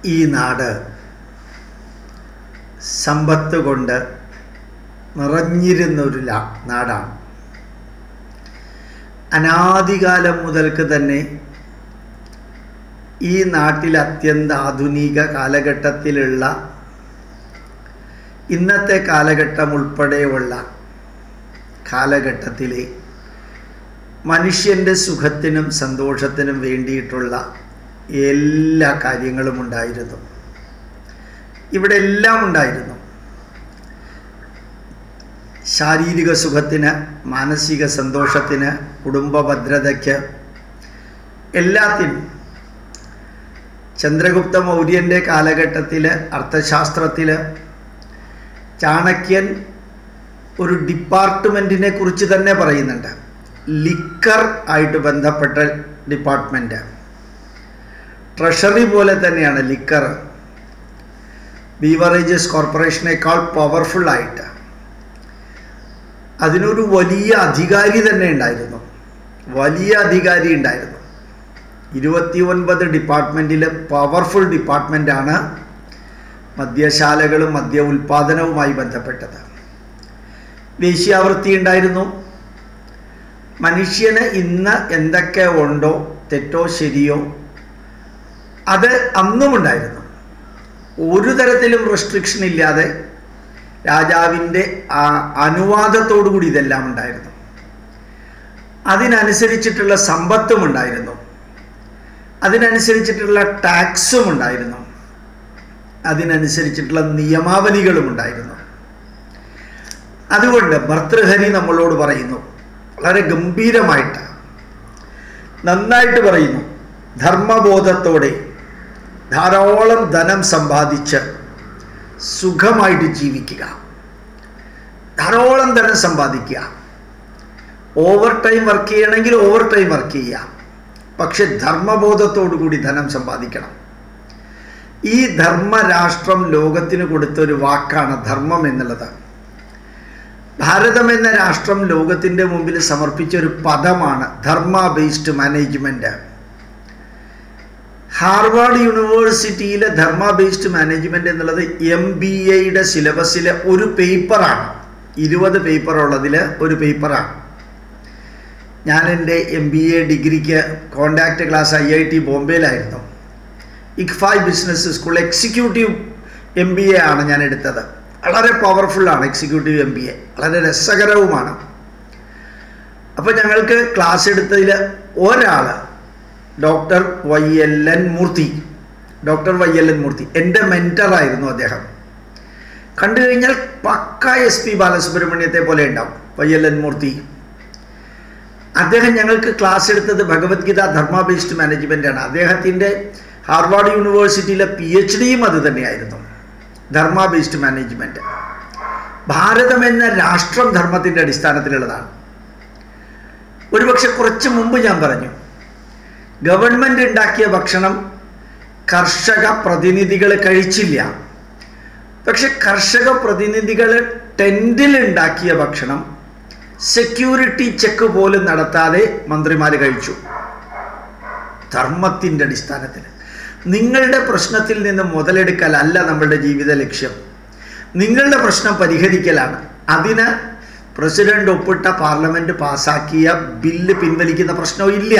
ഈ നാട് സമ്പത്ത് കൊണ്ട് നിറഞ്ഞിരുന്ന ഒരു ലാ- നാടാണ് അനാദികാലം മുതൽക്ക് തന്നെ ഈ നാട്ടിൽ അത്യന്ത ആധുനിക കാലഘട്ടത്തിലുള്ള ഇന്നത്തെ കാലഘട്ടം ഉൾപ്പെടെയുള്ള കാലഘട്ടത്തിലെ മനുഷ്യൻ്റെ സുഖത്തിനും സന്തോഷത്തിനും വേണ്ടിയിട്ടുള്ള എല്ലാ കാര്യങ്ങളും ഉണ്ടായിരുന്നു ഇവിടെ എല്ലാം ഉണ്ടായിരുന്നു ശാരീരിക സുഖത്തിന് മാനസിക സന്തോഷത്തിന് കുടുംബ ഭദ്രതയ്ക്ക് എല്ലാത്തിനും ചന്ദ്രഗുപ്ത മൗര്യൻ്റെ കാലഘട്ടത്തിൽ അർത്ഥശാസ്ത്രത്തിൽ ചാണക്യൻ ഒരു ഡിപ്പാർട്ട്മെൻറ്റിനെ കുറിച്ച് തന്നെ പറയുന്നുണ്ട് ലിക്കർ ആയിട്ട് ബന്ധപ്പെട്ട ഡിപ്പാർട്ട്മെൻറ്റ് ട്രഷറി പോലെ തന്നെയാണ് ലിക്കർ ബീവറേജസ് കോർപ്പറേഷനേക്കാൾ പവർഫുള്ളായിട്ട് അതിനൊരു വലിയ അധികാരി തന്നെ ഉണ്ടായിരുന്നു വലിയ അധികാരി ഉണ്ടായിരുന്നു ഇരുപത്തി ഒൻപത് ഡിപ്പാർട്ട്മെൻറ്റിലെ പവർഫുൾ ഡിപ്പാർട്ട്മെൻറ്റാണ് മദ്യശാലകളും മദ്യ ഉൽപാദനവുമായി ബന്ധപ്പെട്ടത് വേശ്യാവൃത്തി ഉണ്ടായിരുന്നു മനുഷ്യന് ഇന്ന് എന്തൊക്കെ ഉണ്ടോ തെറ്റോ ശരിയോ അത് അന്നും ഉണ്ടായിരുന്നു ഒരു തരത്തിലും റെസ്ട്രിക്ഷൻ ഇല്ലാതെ രാജാവിൻ്റെ അനുവാദത്തോടു കൂടി ഇതെല്ലാം ഉണ്ടായിരുന്നു അതിനനുസരിച്ചിട്ടുള്ള സമ്പത്തും ഉണ്ടായിരുന്നു അതിനനുസരിച്ചിട്ടുള്ള ടാക്സും ഉണ്ടായിരുന്നു അതിനനുസരിച്ചിട്ടുള്ള നിയമാവലികളും ഉണ്ടായിരുന്നു അതുകൊണ്ട് ഭർതൃഹരി നമ്മളോട് പറയുന്നു വളരെ ഗംഭീരമായിട്ട് നന്നായിട്ട് പറയുന്നു ധർമ്മബോധത്തോടെ ധാരാളം ധനം സമ്പാദിച്ച് സുഖമായിട്ട് ജീവിക്കുക ധാരാളം ധനം സമ്പാദിക്കുക ഓവർ ടൈം വർക്ക് ചെയ്യണമെങ്കിൽ ഓവർ ടൈം വർക്ക് ചെയ്യുക പക്ഷെ ധർമ്മബോധത്തോടു കൂടി ധനം സമ്പാദിക്കണം ഈ ധർമ്മരാഷ്ട്രം ലോകത്തിന് കൊടുത്ത ഒരു വാക്കാണ് ധർമ്മം എന്നുള്ളത് ഭാരതം എന്ന രാഷ്ട്രം ലോകത്തിൻ്റെ മുമ്പിൽ സമർപ്പിച്ച ഒരു പദമാണ് ധർമ്മ ബേസ്ഡ് മാനേജ്മെൻറ്റ് ഹാർവാർഡ് യൂണിവേഴ്സിറ്റിയിലെ ധർമ്മ ബേസ്ഡ് മാനേജ്മെൻറ്റ് എന്നുള്ളത് എം ബി എയുടെ സിലബസിലെ ഒരു പേപ്പറാണ് ഇരുപത് പേപ്പർ ഉള്ളതിൽ ഒരു പേപ്പറാണ് ഞാൻ എൻ്റെ എം ബി എ ഡിഗ്രിക്ക് contact class I I T ബോംബെയിലായിരുന്നു ICFAI business school executive M B A ആണ് ഞാൻ എടുത്തത് വളരെ പവർഫുള്ളാണ് എക്സിക്യൂട്ടീവ് എം ബി എ വളരെ രസകരവുമാണ് അപ്പോൾ ഞങ്ങൾക്ക് ക്ലാസ് എടുത്തതിൽ ഒരാൾ doctor Y L N Murthy doctor Y L N Murthy എൻ്റെ മെൻറ്ററായിരുന്നു അദ്ദേഹം കണ്ടു കഴിഞ്ഞാൽ പക്ക എസ് പി ബാലസുബ്രഹ്മണ്യത്തെ പോലെ ഉണ്ടാവും വൈ എൽ എൻ മൂർത്തി അദ്ദേഹം ഞങ്ങൾക്ക് ക്ലാസ് എടുത്തത് ഭഗവത്ഗീത ധർമ്മ ബേസ്ഡ് മാനേജ്മെൻ്റ് ആണ് അദ്ദേഹത്തിൻ്റെ ഹാർവാർഡ് യൂണിവേഴ്സിറ്റിയിലെ പി എച്ച് ഡിയും അത് തന്നെയായിരുന്നു ധർമ്മ ബേസ്ഡ് മാനേജ്മെൻറ്റ് ഭാരതം എന്ന രാഷ്ട്രം ധർമ്മത്തിൻ്റെ അടിസ്ഥാനത്തിലുള്ളതാണ് ഒരുപക്ഷെ കുറച്ച് മുമ്പ് ഞാൻ പറഞ്ഞു ഗവൺമെൻറ് ഉണ്ടാക്കിയ ഭക്ഷണം കർഷക പ്രതിനിധികൾ കഴിച്ചില്ല പക്ഷെ കർഷക പ്രതിനിധികൾ ടെൻറ്റിൽ ഉണ്ടാക്കിയ ഭക്ഷണം സെക്യൂരിറ്റി ചെക്ക് പോലും നടത്താതെ മന്ത്രിമാർ കഴിച്ചു ധർമ്മത്തിൻ്റെ അടിസ്ഥാനത്തിൽ നിങ്ങളുടെ പ്രശ്നത്തിൽ നിന്ന് മുതലെടുക്കലല്ല നമ്മളുടെ ജീവിത ലക്ഷ്യം നിങ്ങളുടെ പ്രശ്നം പരിഹരിക്കലാണ് അതിന് പ്രസിഡന്റ് ഒപ്പിട്ട പാർലമെന്റ് പാസാക്കിയ ബില്ല് പിൻവലിക്കുന്ന പ്രശ്നവും ഇല്ല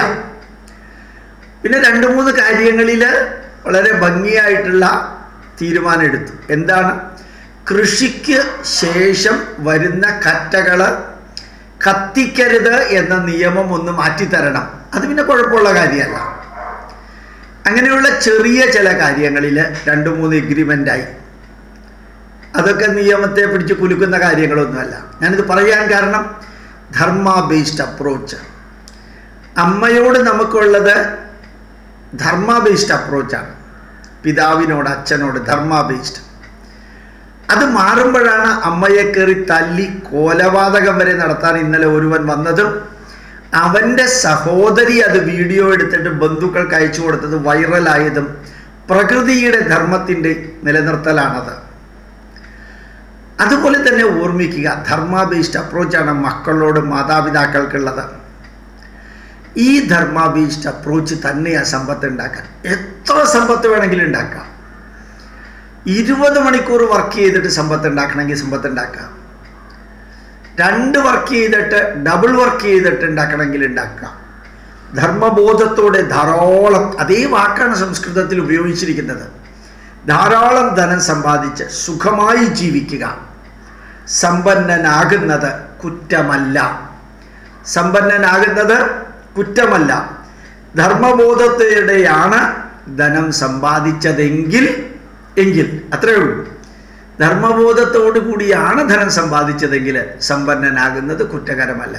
പിന്നെ രണ്ട് മൂന്ന് കാര്യങ്ങളിൽ വളരെ ഭംഗിയായിട്ടുള്ള തീരുമാനം എടുത്തു എന്താണ് കൃഷിക്ക് ശേഷം വരുന്ന കറ്റകൾ കത്തിക്കരുത് എന്ന നിയമം ഒന്ന് മാറ്റിത്തരണം അത് പിന്നെ കുഴപ്പമുള്ള കാര്യമല്ല അങ്ങനെയുള്ള ചെറിയ ചില കാര്യങ്ങളിൽ രണ്ട് മൂന്ന് എഗ്രിമെൻ്റായി അതൊക്കെ നിയമത്തെ പിടിച്ച് കുലുക്കുന്ന കാര്യങ്ങളൊന്നുമല്ല ഞാനിത് പറയാൻ കാരണം ധർമ്മ ബേസ്ഡ് അപ്രോച്ച് അമ്മയോട് നമുക്കുള്ളത് ധർമ്മ ബേസ്ഡ് അപ്രോച്ചാണ് പിതാവിനോട് അച്ഛനോട് ധർമ്മ ബേസ്ഡ് അത് മാറുമ്പോഴാണ് അമ്മയെ കയറി തല്ലി കോലപാതകം വരെ നടത്താൻ ഇന്നലെ ഒരുവൻ വന്നതും അവൻ്റെ സഹോദരി അത് വീഡിയോ എടുത്തിട്ട് ബന്ധുക്കൾക്ക് അയച്ചു കൊടുത്തത് വൈറലായതും പ്രകൃതിയുടെ ധർമ്മത്തിൻ്റെ നിലനിർത്തലാണത് അതുപോലെ തന്നെ ഓർമ്മിക്കുക ധർമ്മ ബേസ്ഡ് അപ്രോച്ചാണ് മക്കളോട് മാതാപിതാക്കൾക്കുള്ളത് ഈ ധർമ്മ ബേസ്ഡ് അപ്രോച്ച് തന്നെയാണ് സമ്പത്ത് ഉണ്ടാക്കാൻ എത്ര സമ്പത്ത് വേണമെങ്കിലും ഉണ്ടാക്കാം ഇരുപത് മണിക്കൂർ വർക്ക് ചെയ്തിട്ട് സമ്പത്ത് ഉണ്ടാക്കണമെങ്കിൽ സമ്പത്ത് ഉണ്ടാക്കാം രണ്ട് വർക്ക് ചെയ്തിട്ട് ഡബിൾ വർക്ക് ചെയ്തിട്ട് ഉണ്ടാക്കണമെങ്കിൽ ഉണ്ടാക്കാം ധർമ്മബോധത്തോടെ ധാരാളം അതേ വാക്കാണ് സംസ്കൃതത്തിൽ ഉപയോഗിച്ചിരിക്കുന്നത് ധാരാളം ധനം സമ്പാദിച്ച് സുഖമായി ജീവിക്കുക സമ്പന്നനാകുന്നത് കുറ്റമല്ല സമ്പന്നനാകുന്നത് കുറ്റമല്ല ധർമ്മബോധത്തോടെയാണ് ധനം സമ്പാദിച്ചതെങ്കിൽ എങ്കിൽ അത്രയേ ഉള്ളൂ ധർമ്മബോധത്തോടു കൂടിയാണ് ധനം സമ്പാദിച്ചതെങ്കിൽ സമ്പന്നനാകുന്നത് കുറ്റകരമല്ല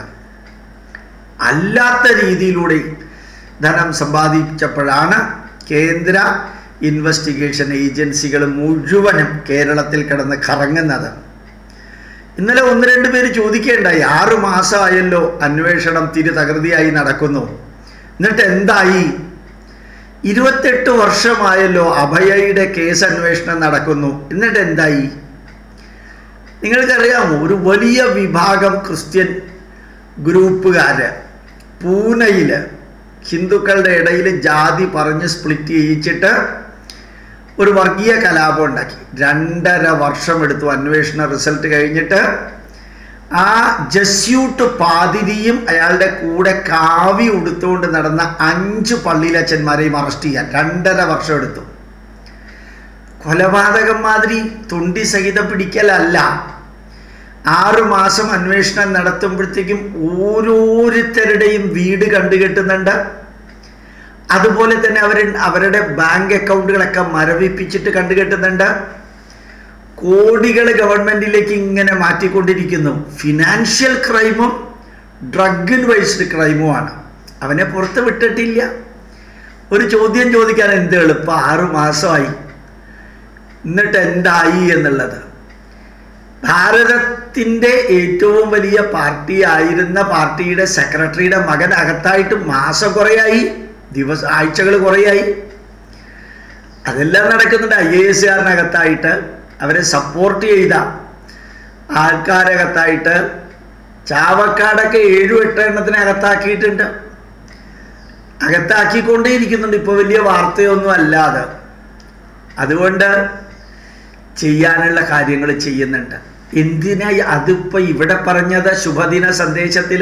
അല്ലാത്ത രീതിയിലൂടെ ധനം സമ്പാദിച്ചപ്പോഴാണ് കേന്ദ്ര ഇൻവെസ്റ്റിഗേഷൻ ഏജൻസികൾ മുഴുവനും കേരളത്തിൽ കിടന്ന് കറങ്ങുന്നത് ഇന്നലെ ഒന്ന് രണ്ട് പേര് ചോദിക്കേണ്ടായി ആറു മാസമായല്ലോ അന്വേഷണം തിരു തകൃതിയായി നടക്കുന്നു എന്നിട്ട് എന്തായി ഇരുപത്തെട്ട് വർഷമായല്ലോ അഭയയുടെ കേസ് അന്വേഷണം നടക്കുന്നു എന്നിട്ട് എന്തായി നിങ്ങൾക്കറിയാമോ ഒരു വലിയ വിഭാഗം ക്രിസ്ത്യൻ ഗ്രൂപ്പുകാര് പൂനെയിൽ ഹിന്ദുക്കളുടെ ഇടയിൽ ജാതി പറഞ്ഞ് സ്പ്ലിറ്റ് ചെയ്യിച്ചിട്ട് ഒരു വർഗീയ കലാപം ഉണ്ടാക്കി രണ്ടര വർഷം എടുത്തു അന്വേഷണ റിസൾട്ട് കഴിഞ്ഞിട്ട് ആ ജസ്യൂട്ട് പാതിരിയും അയാളുടെ കൂടെ കാവി ഉടുത്തുകൊണ്ട് നടന്ന അഞ്ച് പള്ളിയിലച്ചന്മാരെയും അറസ്റ്റ് ചെയ്യാൻ രണ്ടര വർഷം എടുത്തു കൊലപാതകം മാതിരി തൊണ്ടി സഹിതം പിടിക്കലല്ല ആറു മാസം അന്വേഷണം നടത്തുമ്പോഴത്തേക്കും ഓരോരുത്തരുടെയും വീട് കണ്ടുകെട്ടുന്നുണ്ട് അതുപോലെ തന്നെ അവർ അവരുടെ ബാങ്ക് അക്കൗണ്ടുകളൊക്കെ മരവിപ്പിച്ചിട്ട് കണ്ടുകെട്ടുന്നുണ്ട് കോടികൾ ഗവൺമെന്റിലേക്ക് ഇങ്ങനെ മാറ്റിക്കൊണ്ടിരിക്കുന്നു ഫിനാൻഷ്യൽ ക്രൈമും ഡ്രഗ് വൈസ്ഡ് ക്രൈമുമാണ് അവനെ പുറത്ത് വിട്ടിട്ടില്ല ഒരു ചോദ്യം ചോദിക്കാൻ എന്ത് എളുപ്പം ആറു മാസമായി എന്നിട്ട് എന്തായി എന്നുള്ളത് ഭാരതത്തിൻ്റെ ഏറ്റവും വലിയ പാർട്ടി ആയിരുന്ന പാർട്ടിയുടെ സെക്രട്ടറിയുടെ മകൻ അകത്തായിട്ട് മാസം കുറയായി ദിവസ ആഴ്ചകൾ കുറയായി അതെല്ലാം നടക്കുന്നുണ്ട് ഐ എ എസുകാരനകത്തായിട്ട് അവരെ സപ്പോർട്ട് ചെയ്ത ആൾക്കാരകത്തായിട്ട് ചാവക്കാടൊക്കെ ഏഴും എട്ട് എണ്ണത്തിന് അകത്താക്കിയിട്ടുണ്ട് അകത്താക്കിക്കൊണ്ടേയിരിക്കുന്നുണ്ട് ഇപ്പോൾ വലിയ വാർത്തയൊന്നും അല്ലാതെ അതുകൊണ്ട് ചെയ്യാനുള്ള കാര്യങ്ങൾ ചെയ്യുന്നുണ്ട് എന്തിനായി അതിപ്പോൾ ഇവിടെ പറഞ്ഞത് ശുഭദിന സന്ദേശത്തിൽ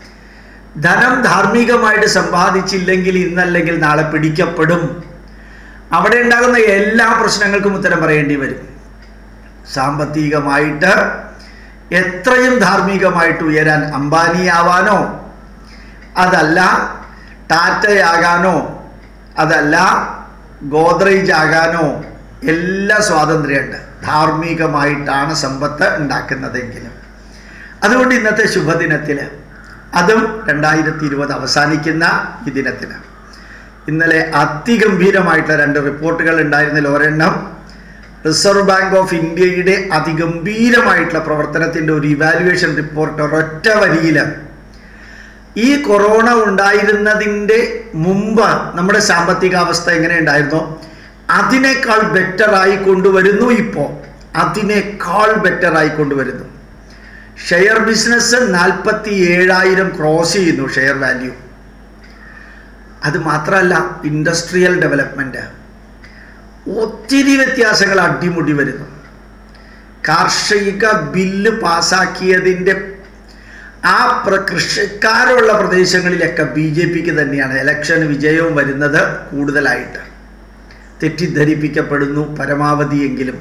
ധനം ധാർമ്മികമായിട്ട് സമ്പാദിച്ചില്ലെങ്കിൽ ഇന്നല്ലെങ്കിൽ നാളെ പിടിക്കപ്പെടും അവിടെ ഉണ്ടാകുന്ന എല്ലാ പ്രശ്നങ്ങൾക്കും ഉത്തരം പറയേണ്ടി വരും സാമ്പത്തികമായിട്ട് എത്രയും ധാർമ്മികമായിട്ട് ഉയരാൻ അംബാനിയാവാനോ അതല്ല ടാറ്റയാകാനോ അതല്ല ഗോദ്രേജ് ആകാനോ എല്ലാ സ്വാതന്ത്ര്യമുണ്ട് ധാർമ്മികമായിട്ടാണ് സമ്പത്ത് ഉണ്ടാക്കുന്നതെങ്കിലും അതുകൊണ്ട് ഇന്നത്തെ ശുഭദിനത്തിൽ അതും രണ്ടായിരത്തി ഇരുപത് അവസാനിക്കുന്ന ഈ ദിനത്തിൽ ഇന്നലെ അതിഗംഭീരമായിട്ടുള്ള രണ്ട് റിപ്പോർട്ടുകൾ ഉണ്ടായിരുന്നതിൽ ഒരെണ്ണം റിസർവ് ബാങ്ക് ഓഫ് ഇന്ത്യയുടെ അതിഗംഭീരമായിട്ടുള്ള പ്രവർത്തനത്തിൻ്റെ ഒരു ഇവാലുവേഷൻ റിപ്പോർട്ട് ഒരൊറ്റ വരിയിൽ ഈ കൊറോണ ഉണ്ടായിരുന്നതിൻ്റെ മുമ്പ് നമ്മുടെ സാമ്പത്തിക അവസ്ഥ എങ്ങനെ ഉണ്ടായിരുന്നോ അതിനേക്കാൾ ബെറ്ററായി കൊണ്ടുവരുന്നു ഇപ്പോൾ അതിനേക്കാൾ ബെറ്ററായി കൊണ്ടുവരുന്നു ഷെയർ ബിസിനസ് നാൽപ്പത്തി ഏഴായിരം ക്രോസ് ചെയ്യുന്നു ഷെയർ വാല്യൂ അത് മാത്രമല്ല ഇൻഡസ്ട്രിയൽ ഡെവലപ്മെൻറ്റ് ഒത്തിരി വ്യത്യാസങ്ങൾ അടിമുടി വരുന്നു കാർഷിക ബില്ല് പാസാക്കിയതിൻ്റെ ആ പ്ര കൃഷിക്കാരുള്ള പ്രദേശങ്ങളിലൊക്കെ ബി ജെ പിക്ക് തന്നെയാണ് ഇലക്ഷൻ വിജയവും വരുന്നത് കൂടുതലായിട്ട് തെറ്റിദ്ധരിപ്പിക്കപ്പെടുന്നു പരമാവധിയെങ്കിലും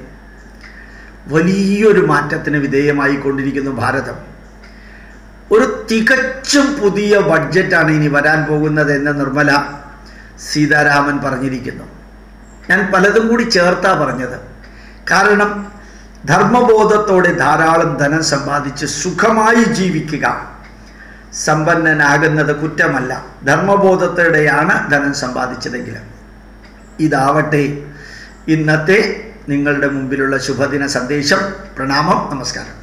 വലിയൊരു മാറ്റത്തിന് വിധേയമായി കൊണ്ടിരിക്കുന്നു ഭാരതം ഒരു തികച്ചും പുതിയ ബഡ്ജറ്റാണ് ഇനി വരാൻ പോകുന്നത് എന്ന് നിർമ്മല സീതാരാമൻ പറഞ്ഞിരിക്കുന്നു ഞാൻ പലതും കൂടി ചേർത്താ പറഞ്ഞത് കാരണം ധർമ്മബോധത്തോടെ ധാരാളം ധനം സമ്പാദിച്ച് സുഖമായി ജീവിക്കുക സമ്പന്നനാകുന്നത് കുറ്റമല്ല ധർമ്മബോധത്തോടെയാണ് ധനം സമ്പാദിച്ചതെങ്കിൽ ഇതാവട്ടെ ഇന്നത്തെ നിങ്ങളുടെ മുമ്പിലുള്ള ശുഭദിന സന്ദേശം പ്രണാമം നമസ്കാരം